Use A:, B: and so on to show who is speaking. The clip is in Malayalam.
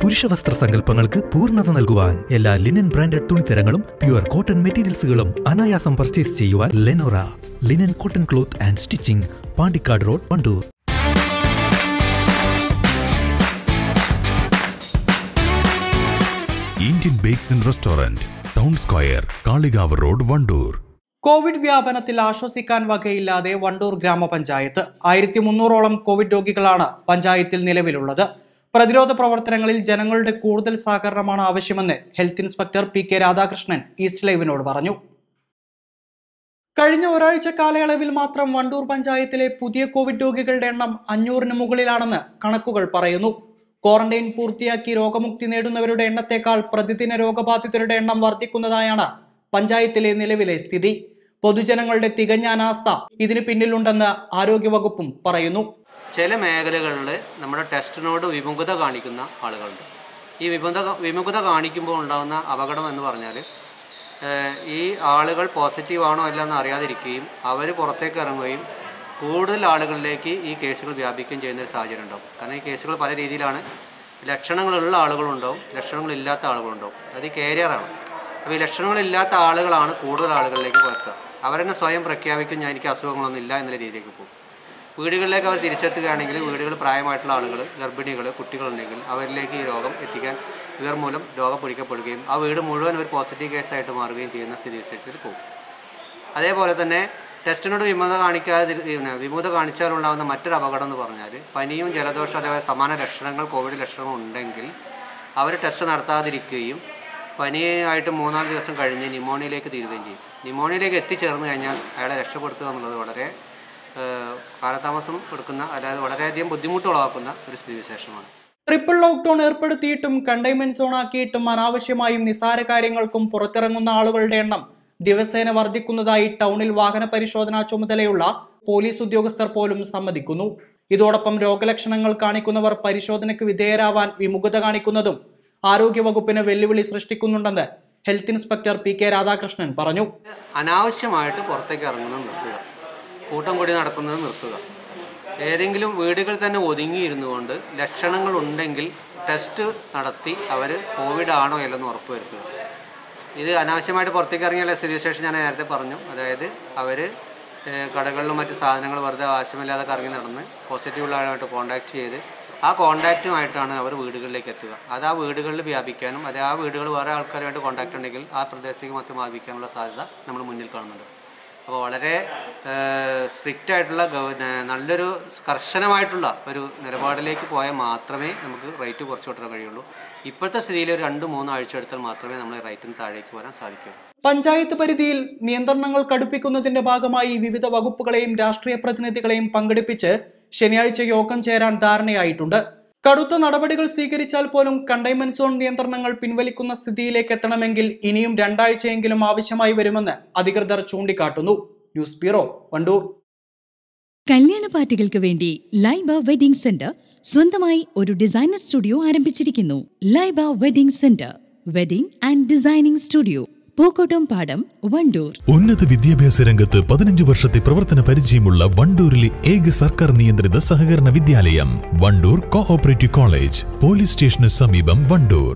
A: പുരുഷ വസ്ത്ര സങ്കല്പങ്ങൾക്ക് പൂർണ്ണത നൽകുവാൻ എല്ലാ ലിനൻ ബ്രാൻഡഡ് തുണിത്തരങ്ങളും പ്യുവർ കോട്ടൺ മെറ്റീരിയൽസുകളും അനായാസം പർച്ചേസ് ചെയ്യുവാൻ Lenora linen cotton cloth and stitching Pandikkad road Wandoor
B: Indian bakes and restaurant town square Kalikavu road Wandoor
C: covid വ്യാപനത്തിൽ ആശ്വസിക്കാൻ വകയില്ലാതെ വണ്ടൂർ ഗ്രാമപഞ്ചായത്ത് ആയിരത്തി മുന്നൂറോളം കോവിഡ് രോഗികളാണ് പഞ്ചായത്തിൽ നിലവിലുള്ളത് പ്രതിരോധ പ്രവർത്തനങ്ങളിൽ ജനങ്ങളുടെ കൂടുതൽ സഹകരണമാണ് ആവശ്യമെന്ന് health inspector P K Radhakrishnan East ലൈവിനോട് പറഞ്ഞു കഴിഞ്ഞ ഒരാഴ്ച കാലയളവിൽ മാത്രം വണ്ടൂർ പഞ്ചായത്തിലെ പുതിയ കോവിഡ് രോഗികളുടെ എണ്ണം അഞ്ഞൂറിന് മുകളിലാണെന്ന് കണക്കുകൾ പറയുന്നു ക്വാറന്റൈൻ പൂർത്തിയാക്കി രോഗമുക്തി നേടുന്നവരുടെ എണ്ണത്തേക്കാൾ പ്രതിദിന രോഗബാധിതരുടെ എണ്ണം വർദ്ധിക്കുന്നതായാണ് പഞ്ചായത്തിലെ നിലവിലെ സ്ഥിതി പൊതുജനങ്ങളുടെ തികഞ്ഞ അനാസ്ഥ ഇതിന് പിന്നിലുണ്ടെന്ന് ആരോഗ്യവകുപ്പും പറയുന്നു
D: ചില മേഖലകളിൽ നമ്മുടെ ടെസ്റ്റിനോട് വിമുഖത കാണിക്കുന്ന ആളുകളുണ്ട് ഈ വിമുഖത വിമുഖത കാണിക്കുമ്പോൾ ഉണ്ടാകുന്ന അപകടം എന്ന് പറഞ്ഞാൽ ഏഹ്, ഈ ആളുകൾ പോസിറ്റീവ് ആണോ അല്ല എന്ന് അറിയാതിരിക്കുകയും അവർ പുറത്തേക്ക് ഇറങ്ങുകയും കൂടുതൽ ആളുകളിലേക്ക് ഈ കേസുകൾ വ്യാപിക്കുകയും ചെയ്യുന്ന ഒരു സാഹചര്യം ഉണ്ടാവും കാരണം ഈ കേസുകൾ പല രീതിയിലാണ് ലക്ഷണങ്ങളുള്ള ആളുകളുണ്ടാവും ലക്ഷണങ്ങളില്ലാത്ത ആളുകളുണ്ടാവും അത് ഈ കാരിയറാണ് അപ്പോൾ ഈ ലക്ഷണങ്ങളില്ലാത്ത ആളുകളാണ് കൂടുതൽ ആളുകളിലേക്ക് പകർത്തുക അവരെന്നെ സ്വയം പ്രഖ്യാപിക്കും ഞാൻ എനിക്ക് അസുഖങ്ങളൊന്നും ഇല്ല എന്നുള്ള രീതിയിലേക്ക് പോകും വീടുകളിലേക്ക് അവർ തിരിച്ചെത്തുകയാണെങ്കിൽ വീടുകൾ പ്രായമായിട്ടുള്ള ആളുകൾ ഗർഭിണികൾ കുട്ടികളുണ്ടെങ്കിൽ അവരിലേക്ക് ഈ രോഗം എത്തിക്കാൻ ഇവർ മൂലം രോഗം പിടിക്കപ്പെടുകയും ആ വീട് മുഴുവൻ ഒരു പോസിറ്റീവ് കേസായിട്ട് മാറുകയും ചെയ്യുന്ന സ്ഥിതി വിശേഷത്തിൽ പോകും അതേപോലെ തന്നെ ടെസ്റ്റിനോട് വിമുഖത കാണിക്കാതെ പിന്നെ വിമുഖത കാണിച്ചാലുണ്ടാകുന്ന മറ്റൊരു അപകടം എന്ന് പറഞ്ഞാൽ പനിയും ജലദോഷം അതേപോലെ സമാന ലക്ഷണങ്ങൾ കോവിഡ് ലക്ഷണങ്ങൾ ഉണ്ടെങ്കിൽ അവർ ടെസ്റ്റ് നടത്താതിരിക്കുകയും പനിയായിട്ട് മൂന്നാല് ദിവസം കഴിഞ്ഞ് ന്യൂമോണിയയിലേക്ക് തീരുകയും ചെയ്യും ന്യൂമോണിയയിലേക്ക് എത്തിച്ചേർന്ന് കഴിഞ്ഞാൽ അയാളെ രക്ഷപ്പെടുത്തുക എന്നുള്ളത് വളരെ ഏഹ്, കാലതാമസം എടുക്കുന്ന അതായത് വളരെയധികം ബുദ്ധിമുട്ട് ഉളവാക്കുന്ന ഒരു സ്ഥിതിവിശേഷമാണ്
C: ട്രിപ്പിൾ ലോക്ക്ഡൌൺ ഏർപ്പെടുത്തിയിട്ടും കണ്ടെയ്ൻമെന്റ് സോൺ ആക്കിയിട്ടും അനാവശ്യമായും നിസാര കാര്യങ്ങൾക്കും പുറത്തിറങ്ങുന്ന ആളുകളുടെ എണ്ണം ദിവസേന വർദ്ധിക്കുന്നതായി ടൗണിൽ വാഹന പരിശോധനാ ചുമതലയുള്ള പോലീസ് ഉദ്യോഗസ്ഥർ പോലും സമ്മതിക്കുന്നു ഇതോടൊപ്പം രോഗലക്ഷണങ്ങൾ കാണിക്കുന്നവർ പരിശോധനയ്ക്ക് വിധേയരാവാൻ വിമുഖത കാണിക്കുന്നതും ആരോഗ്യവകുപ്പിന് വെല്ലുവിളി സൃഷ്ടിക്കുന്നുണ്ടെന്ന് health inspector P K Radhakrishnan പറഞ്ഞു
D: അനാവശ്യമായിട്ട് പുറത്തേക്ക് ഇറങ്ങുന്നത് നിർത്തുക കൂട്ടം കൂടി നടക്കുന്നത് നിർത്തുക ഏതെങ്കിലും വീടുകളിൽ തന്നെ ഒതുങ്ങിയിരുന്നു കൊണ്ട് ലക്ഷണങ്ങൾ ഉണ്ടെങ്കിൽ ടെസ്റ്റ് നടത്തി അവർ കോവിഡ് ആണോ അല്ലെന്ന് ഉറപ്പുവരുത്തുക ഇത് അനാവശ്യമായിട്ട് പുറത്തേക്ക് ഇറങ്ങിയുള്ള സ്ഥിതിവിശേഷം ഞാൻ നേരത്തെ പറഞ്ഞു അതായത് അവർ കടകളിലും മറ്റു സാധനങ്ങൾ വെറുതെ ആവശ്യമില്ലാതെ കറങ്ങി നടന്ന് പോസിറ്റീവ് ഉള്ള ആളുമായിട്ട് കോൺടാക്ട് ചെയ്ത് ആ കോൺടാക്റ്റുമായിട്ടാണ് അവർ വീടുകളിലേക്ക് എത്തുക അത് ആ വീടുകളിൽ വ്യാപിക്കാനും അത് ആ വീടുകൾ വേറെ ആൾക്കാരുമായിട്ട് കോൺടാക്ട് ഉണ്ടെങ്കിൽ ആ പ്രദേശത്തേക്ക് മൊത്തം വ്യാപിക്കാനുള്ള സാധ്യത നമ്മൾ മുന്നിൽ കാണുന്നുണ്ട് അപ്പോൾ വളരെ സ്ട്രിക്റ്റ് ആയിട്ടുള്ള ഗവ- ന- നല്ലൊരു കർശനമായിട്ടുള്ള ഒരു നിലപാടിലേക്ക് പോയാൽ മാത്രമേ നമുക്ക് റേറ്റ് കുറച്ച് കൊണ്ടുവരാൻ കഴിയുള്ളൂ ഇപ്പോഴത്തെ സ്ഥിതിയിൽ ഒരു രണ്ട് മൂന്ന് ആഴ്ച എടുത്താൽ മാത്രമേ നമ്മൾ റേറ്റിന് താഴേക്ക് വരാൻ സാധിക്കൂ
C: പഞ്ചായത്ത് പരിധിയിൽ നിയന്ത്രണങ്ങൾ കടുപ്പിക്കുന്നതിന്റെ ഭാഗമായി വിവിധ വകുപ്പുകളെയും രാഷ്ട്രീയ പ്രതിനിധികളെയും പങ്കെടുപ്പിച്ച് ശനിയാഴ്ച യോഗം ചേരാൻ ധാരണയായിട്ടുണ്ട് കടുത്ത നടപടികൾ സ്വീകരിച്ചാൽ പോലും കണ്ടെയ്ൻമെന്റ് സോൺ നിയന്ത്രണങ്ങൾ പിൻവലിക്കുന്ന സ്ഥിതിയിലേക്ക് എത്തണമെങ്കിൽ ഇനിയും രണ്ടാഴ്ചയെങ്കിലും ആവശ്യമായി വരുമെന്ന് അധികൃതർ ചൂണ്ടിക്കാട്ടുന്നു ന്യൂസ് ബ്യൂറോ വണ്ടൂർ
E: കല്യാണ പാർട്ടികൾക്ക് വേണ്ടി ലൈബ വെഡിംഗ് സെന്റർ സ്വന്തമായി ഒരു ഡിസൈനർ സ്റ്റുഡിയോ ആരംഭിച്ചിരിക്കുന്നു Laiba wedding centre wedding and designing studio Pookkottumpadam Wandoor
B: ഉന്നത വിദ്യാഭ്യാസ രംഗത്ത് പതിനഞ്ച് വർഷത്തെ പ്രവർത്തന പരിചയമുള്ള വണ്ടൂരിലെ ഏക സർക്കാർ നിയന്ത്രിത സഹകരണ വിദ്യാലയം വണ്ടൂർ കോഓപ്പറേറ്റീവ് കോളേജ് പോലീസ് സ്റ്റേഷന് സമീപം വണ്ടൂർ